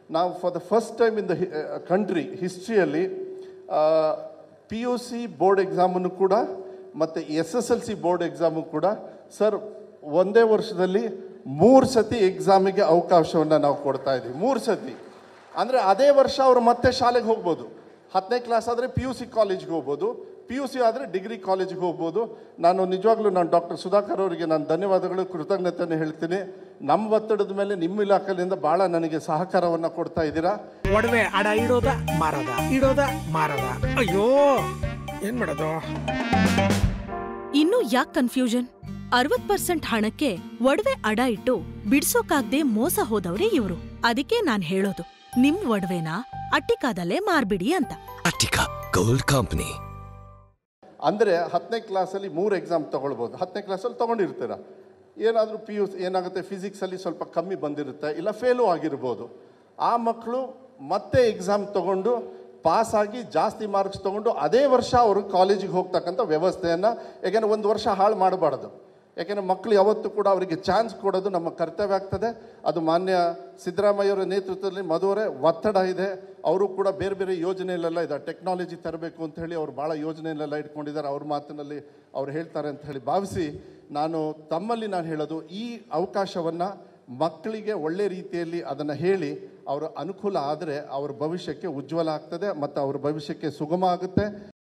ನಾವು for the first time in the country ಹಿಸ್ಟ್ರಿಯಲ್ಲಿ P U C board ಎಕ್ಸಾಮನ್ನು ಕೂಡ ಮತ್ತು S S L C board exam ಕೂಡ ಸರ್ ಒಂದೇ ವರ್ಷದಲ್ಲಿ ಮೂರು ಸತಿ ಎಕ್ಸಾಮಿಗೆ ಅವಕಾಶವನ್ನು ನಾವು ಕೊಡ್ತಾ ಇದ್ದೀವಿ ಮೂರು ಸತಿ ಅಂದರೆ ಅದೇ ವರ್ಷ ಅವರು ಮತ್ತೆ ಶಾಲೆಗೆ ಹೋಗ್ಬೋದು ಹತ್ತನೇ ಕ್ಲಾಸ್ ಆದರೆ ಪಿ ಯು ಸಿ ಕಾಲೇಜ್ಗೆ ಹೋಗ್ಬೋದು ಪಿ ಯು ಸಿ ಆದರೆ ಡಿಗ್ರಿ ಕಾಲೇಜ್ಗೆ ಹೋಗ್ಬೋದು ನಾನು ನಿಜವಾಗ್ಲೂ ನಾನು ಡಾಕ್ಟರ್ ಸುಧಾಕರ್ ಅವರಿಗೆ ನಾನು ಧನ್ಯವಾದಗಳು ಕೃತಜ್ಞತೆಯನ್ನು ಹೇಳ್ತೀನಿ ನಮ್ಮ ಒತ್ತಡದ ಮೇಲೆ ನಿಮ್ಮ ಇಲಾಖೆಯಿಂದ ಭಾಳ ನನಗೆ ಸಹಕಾರವನ್ನು ಕೊಡ್ತಾ ಇದ್ದೀರಾ ಒಡವೆ ಅಡ ಇಡೋದ ಮಾರದ ಇಡೋದ ಮಾರದ ಅಯ್ಯೋ ಏನ್ ಮಾಡೋದು ಇನ್ನು ಯಾಕ್ ಕನ್ಫ್ಯೂಷನ್ ಅರವತ್ ಪರ್ಸೆಂಟ್ ಹಣಕ್ಕೆ ಒಡವೆ ಅಡ ಇಟ್ಟು ಬಿಡ್ಸೋಕಾಗ್ದೆ ಮೋಸ ಹೋದವ್ರೆ ಇವ್ರು ಅದಕ್ಕೆ ನಾನ್ ಹೇಳೋದು ನಿಮ್ ಒಡವೆನ ಅಟ್ಟಿಕಾದಲ್ಲೇ ಮಾರ್ಬಿಡಿ ಅಂತ Attica Gold Company. ಅಂದರೆ ಹತ್ತನೇ ಕ್ಲಾಸಲ್ಲಿ ಮೂರು ಎಕ್ಸಾಮ್ ತೊಗೊಳ್ಬೋದು ಹತ್ತನೇ ಕ್ಲಾಸಲ್ಲಿ ತೊಗೊಂಡಿರ್ತೀರ ಏನಾದರೂ ಪಿ ಯು ಏನಾಗುತ್ತೆ ಫಿಸಿಕ್ಸಲ್ಲಿ ಸ್ವಲ್ಪ ಕಮ್ಮಿ ಬಂದಿರುತ್ತೆ ಇಲ್ಲ ಫೇಲು ಆಗಿರ್ಬೋದು ಆ ಮಕ್ಕಳು ಮತ್ತೆ ಎಕ್ಸಾಮ್ ತೊಗೊಂಡು ಪಾಸ್ ಆಗಿ ಜಾಸ್ತಿ ಮಾರ್ಕ್ಸ್ ತೊಗೊಂಡು ಅದೇ ವರ್ಷ ಅವರು ಕಾಲೇಜಿಗೆ ಹೋಗ್ತಕ್ಕಂಥ ವ್ಯವಸ್ಥೆಯನ್ನು ಯಾಕೆಂದರೆ ಒಂದು ವರ್ಷ ಹಾಳು ಮಾಡಬಾರ್ದು ಯಾಕೆಂದರೆ ಮಕ್ಕಳು ಯಾವತ್ತೂ ಕೂಡ ಅವರಿಗೆ ಚಾನ್ಸ್ ಕೊಡೋದು ನಮ್ಮ ಕರ್ತವ್ಯ ಆಗ್ತದೆ ಅದು ಮಾನ್ಯ ಸಿದ್ದರಾಮಯ್ಯವರ ನೇತೃತ್ವದಲ್ಲಿ ಮದುವರೆ ಒತ್ತಡ ಇದೆ ಅವರು ಕೂಡ ಬೇರೆ ಬೇರೆ ಯೋಜನೆಯಲ್ಲೆಲ್ಲ ಇದೆ ಟೆಕ್ನಾಲಜಿ ತರಬೇಕು ಅಂತ ಹೇಳಿ ಅವ್ರು ಭಾಳ ಯೋಜನೆಯಲ್ಲೆಲ್ಲ ಇಟ್ಕೊಂಡಿದ್ದಾರೆ ಅವ್ರ ಮಾತಿನಲ್ಲಿ ಅವ್ರು ಹೇಳ್ತಾರೆ ಅಂತ ಹೇಳಿ ಭಾವಿಸಿ ನಾನು ತಮ್ಮಲ್ಲಿ ನಾನು ಹೇಳೋದು ಈ ಅವಕಾಶವನ್ನು ಮಕ್ಕಳಿಗೆ ಒಳ್ಳೆ ರೀತಿಯಲ್ಲಿ ಅದನ್ನು ಹೇಳಿ ಅವರ ಅನುಕೂಲ ಆದರೆ ಅವ್ರ ಭವಿಷ್ಯಕ್ಕೆ ಉಜ್ವಲ ಆಗ್ತದೆ ಮತ್ತು ಅವ್ರ ಭವಿಷ್ಯಕ್ಕೆ ಸುಗಮ ಆಗುತ್ತೆ